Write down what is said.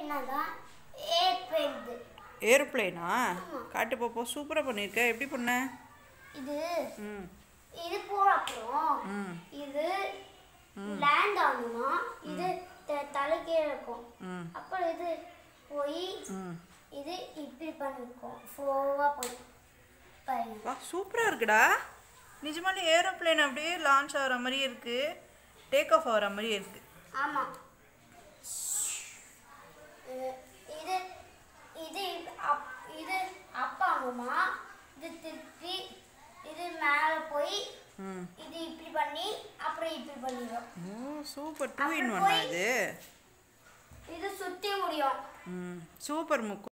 ஏர்பிளேன்னா தான் ஏர்பிளேன் இது ஏரோப்ளேனா காட்டு பாப்போ சூப்பராக பண்ணியிருக்க எப்படி பண்ண இது ம் இது போற அப்புறம் ம் இது லேண்ட் ஆகுமா இது த- தலைக்கே இருக்கும் ம் அப்புறம் இது போய் ம் இது இப்படி பண்ணிருக்கோம் ஃபோவா போய் பாருங்க வா சூப்பராக இருக்குடா நிஜமாலே ஏரோப்ளேன் அப்படியே லான்ச் ஆகிற மாதிரியே இருக்குது டேக் ஆஃப் ஆகிற மாதிரியே இருக்குது ஆமா இது இது இது அப் இது அப் ஆகுமா இது திருப்பி இது மேலே போய் ம் இது இப்படி பண்ணி அப்புறம் இப்படி பண்ணிடும் ஓ சூப்பர் டூ இன் அப்புறம் ஒன்னா போய்- இது இது சுத்தி முடியும் ம் சூப்பர் முக்கு